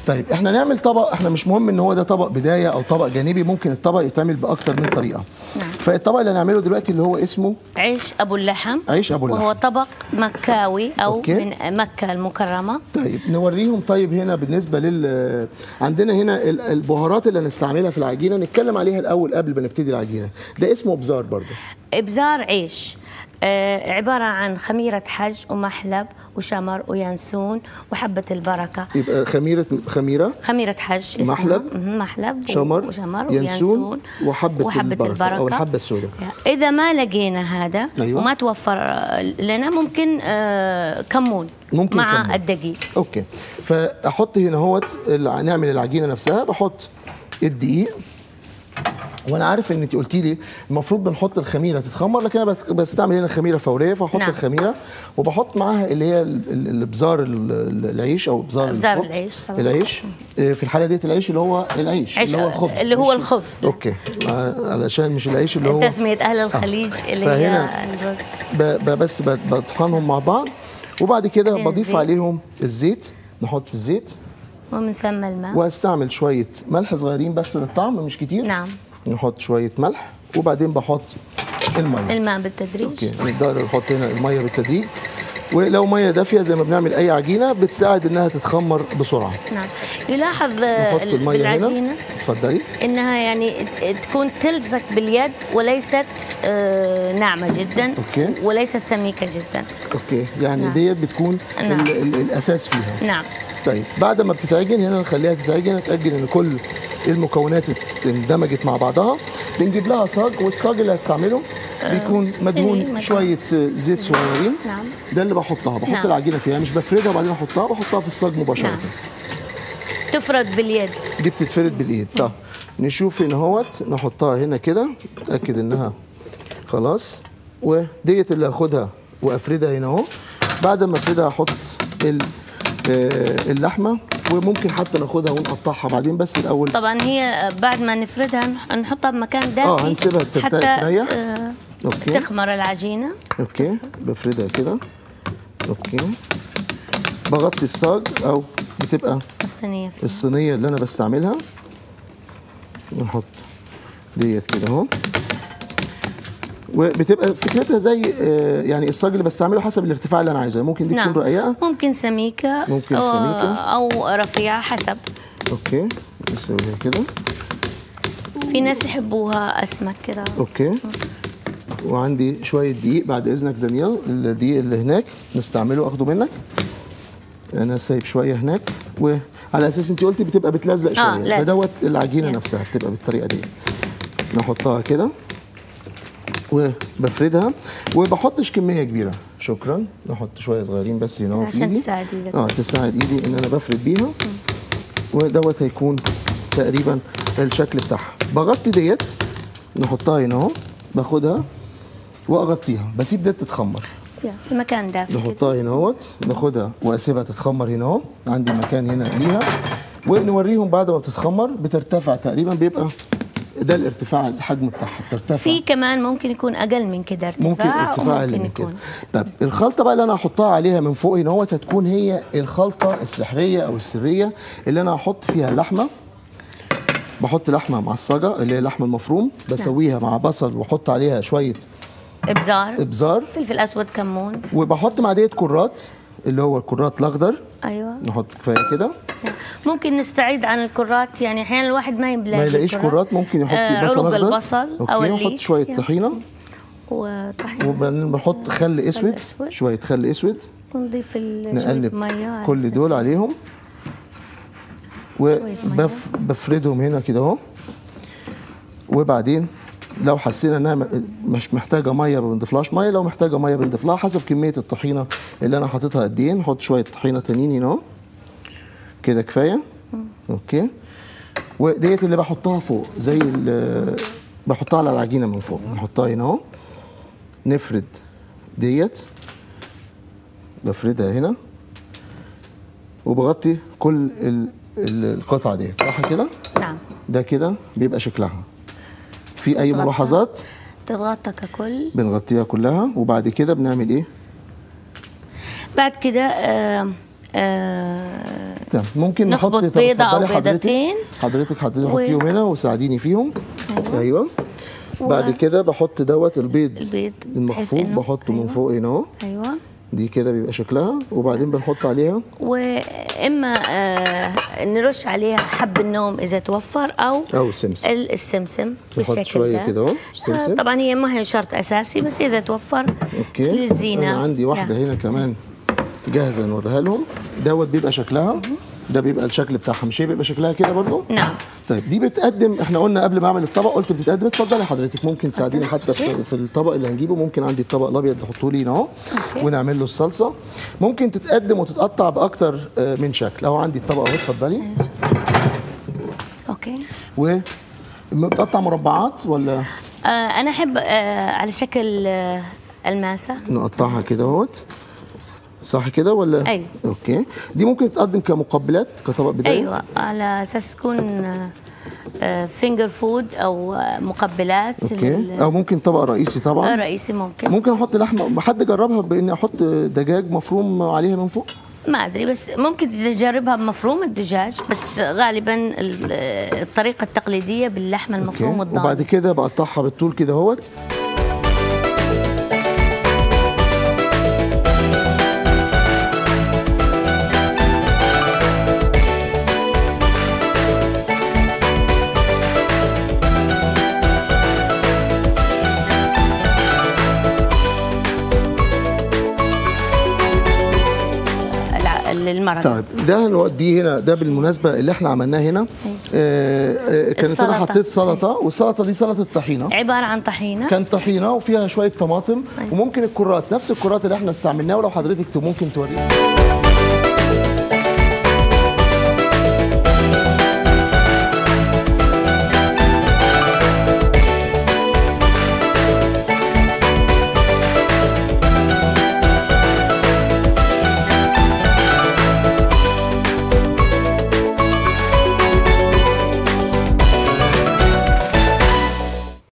طيب احنا نعمل طبق احنا مش مهم ان هو ده طبق بدايه او طبق جانبي ممكن الطبق يتعمل باكتر من طريقه نعم. فالطبق اللي هنعمله دلوقتي اللي هو اسمه عيش ابو اللحم عيش أبو اللحم. وهو طبق مكاوي او أوكي. من مكه المكرمه طيب نوريهم طيب هنا بالنسبه لل عندنا هنا ال- البهارات اللي هنستعملها في العجينه نتكلم عليها الاول قبل ما نبتدي العجينه ده اسمه ابزار برضه ابزار عيش آه عباره عن خميره حج ومحلب وشمر وينسون وحبه البركه يبقى خميره خميره خميره حج اسمها. محلب، مهم، محلب و- شمر، وشمر ينسون، وينسون وحبة وحبة البركة البركة أو الحبة السوداء. إذا ما لقينا هذا أيوة. وما توفر آه، لنا ممكن آه كمون ممكن مع كمون. الدقيق اوكي فاحط هنا اهوت الع- نعمل العجينه نفسها بحط الدقيق وانا عارف ان انت قلتي لي المفروض بنحط الخميره تتخمر لكن انا بس- بستعمل هنا خميره فوريه فاحط نعم. الخميره وبحط معاها اللي هي ال- ال- الابزار ال- ال- العيش او ابزار أبزار الخبز. العيش طبعاً. العيش آه، في الحاله ديت العيش اللي هو العيش عيش- اللي هو الخبز اللي هو مش- الخبز. اوكي آه، علشان مش العيش اللي هو تسميه اهل الخليج اللي فهنا- هي الرز ب- ب- بس ب- بطحنهم مع بعض وبعد كده بعدين بضيف الزيت. عليهم الزيت نحط الزيت ومن ثم الماء واستعمل شويه ملح صغيرين بس للطعم مش كتير نعم نحط شويه ملح وبعدين بحط الميه الماء بالتدريج اوكي نقدر نحط هنا الميه بالتدريج ولو ميه دافيه زي ما بنعمل اي عجينه بتساعد انها تتخمر بسرعه نعم يلاحظ آه، نحط الميه هنا بالعجينه اتفضلي انها يعني ت- تكون تلصق باليد وليست آه، ناعمه جدا أوكي. وليست سميكه جدا اوكي يعني نعم. ديت بتكون نعم. ال ال الاساس فيها نعم طيب بعد ما بتتعجن هنا نخليها تتعجن نتاكد ان كل المكونات اندمجت مع بعضها بنجيب لها صاج والصاج اللي هستعمله بيكون صيني مدهون مثلاً. شويه زيت صغيرين نعم. ده اللي بحطها بحط نعم. العجينه فيها مش بفردها وبعدين احطها بحطها في الصاج مباشره نعم. تفرد باليد دي بتتفرد بالايد طب نشوف هنا اهوت نحطها هنا كده اتاكد انها خلاص وديت اللي هاخدها وافردها هنا اهو بعد ما افردها احط ال- آه، اللحمه وممكن حتى ناخدها ونقطعها بعدين بس الاول طبعا هي بعد ما نفردها نح- نحطها بمكان دافي اه هنسيبها ترتاح- حتى تريح. آه، اوكي تخمر العجينه اوكي بفردها كده اوكي بغطي الصاج او بتبقى الصينيه فيها الصينيه اللي انا بستعملها نحط ديت كده اهو وبتبقى فكرتها زي آه، يعني الصاج اللي بستعمله حسب الارتفاع اللي انا عايزه ممكن دي تكون نعم رقيقه ممكن سميكه ممكن أو- سميكة. او رفيعه حسب اوكي نسويها كده في ناس يحبوها اسمك كده اوكي وعندي شويه دقيق بعد اذنك دانيال الدقيق اللي هناك نستعمله اخده منك انا سايب شويه هناك وعلى اساس انت قلتي بتبقى بتلزق شويه آه، لازم. فدوت العجينه يلا. نفسها بتبقى بالطريقه دي نحطها كده وبفردها وبحطش كميه كبيره شكرا نحط شويه صغيرين بس هنا في عشان ايدي تساعد إيدك اه بس. تساعد ايدي ان انا بفرد بيها ودوت هيكون تقريبا الشكل بتاعها بغطي ديت نحطها هنا اهو باخدها واغطيها بسيب ديت تتخمر يا، في مكان دافي كده نحطها هنا اهوت ناخدها واسيبها تتخمر هنا اهو عندي مكان هنا ليها ونوريهم بعد ما بتتخمر بترتفع تقريبا بيبقى ده الارتفاع الحجم بتاعها بترتفع في كمان ممكن يكون اقل من كده ارتفاع ممكن ارتفاع اقل وممكن من كده يكون طب الخلطه بقى اللي انا هحطها عليها من فوق هنا اهوت هتكون هي الخلطه السحريه او السريه اللي انا هحط فيها اللحمه بحط لحمه معصجه اللي هي اللحمه المفروم بسويها مع بصل واحط عليها شويه ابزار ابزار فلفل اسود كمون وبحط مع ديت كرات اللي هو الكرات الاخضر ايوه نحط كفايه كده ممكن نستعيد عن الكرات يعني احيانا الواحد ما يملاقي ما يلاقيش كرات. كرات ممكن يحط آه بصل عروق اخضر البصل او اوكي ونحط الليس شويه يعني. طحينه وطحينه وبعدين بنحط خل اسود أسود. شويه خل اسود ونضيف ال- نقلب شوية ميه على كل أساس دول عليهم وبفردهم هنا كده اهو وبعدين لو حسينا انها م- مش محتاجه ميه ما بنضيفلهاش ميه لو محتاجه ميه بنضيف لها حسب كميه الطحينه اللي انا حاططها قد ايه نحط شويه طحينه تانيين هنا اهو كده كفايه اوكي وديت اللي بحطها فوق زي ال- بحطها على العجينه من فوق نحطها هنا اهو نفرد ديت بفردها هنا وبغطي كل ال- ال- القطعه ديت صح كده نعم ده كده بيبقى شكلها في اي تغطى. ملاحظات تتغطى ككل بنغطيها كلها وبعد كده بنعمل ايه بعد كده آه آه تمام ممكن نخبط نحط طب بيضة أو اتفضلي حضرتك. بيضتين. حضرتك حضرتك و- حطيهم هنا وساعديني فيهم أيوة. ايوه و- بعد كده بحط دوت البيض البيض، المخفوق بحيث إنه- بحطه من أيوة. فوق هنا اهو ايوه دي كده بيبقى شكلها وبعدين بنحط عليها واما آه نرش عليها حب النوم اذا توفر او او سمسم ال- السمسم نحط بالشكل شوية ده. كده أهو، آه سمسم. طبعا هي ما هي شرط اساسي بس اذا توفر اوكي للزينه انا عندي واحده لا. هنا كمان جاهزه نوريها لهم دوت بيبقى شكلها ده بيبقى الشكل بتاعها مش هي بيبقى شكلها كده برضو نعم طيب دي بتقدم احنا قلنا قبل ما اعمل الطبق قلت بتتقدم اتفضلي حضرتك ممكن تساعديني حتى في, في الطبق اللي هنجيبه ممكن عندي الطبق الابيض نحطه لي هنا اهو أوكي. ونعمل له الصلصه ممكن تتقدم وتتقطع باكتر آه، من شكل اهو عندي الطبق اهو اتفضلي اوكي و بتقطع مربعات ولا آه انا احب آه على شكل آه الماسه نقطعها كده اهوت صح كده ولا أيوة. اوكي دي ممكن تقدم كمقبلات كطبق بدايه ايوه على اساس تكون فينجر فود او آه، مقبلات اوكي لل- او ممكن طبق رئيسي آه، طبعا رئيسي ممكن ممكن احط لحمه حد جربها باني احط دجاج مفروم عليها من فوق ما ادري بس ممكن تجربها بمفروم الدجاج بس غالبا ال- آه، الطريقه التقليديه باللحم المفروم اوكي والضاني وبعد كده بقطعها بالطول كده اهوت الع- للمرض طيب ده نوديه هنا ده بالمناسبه اللي احنا عملناه هنا آه آه كانت انا السلطة. حطيت سلطه والسلطه دي سلطه طحينه عباره عن طحينه كان طحينه وفيها شويه طماطم أيوة. وممكن الكرات نفس الكرات اللي احنا استعملناها ولو حضرتك ممكن تورينا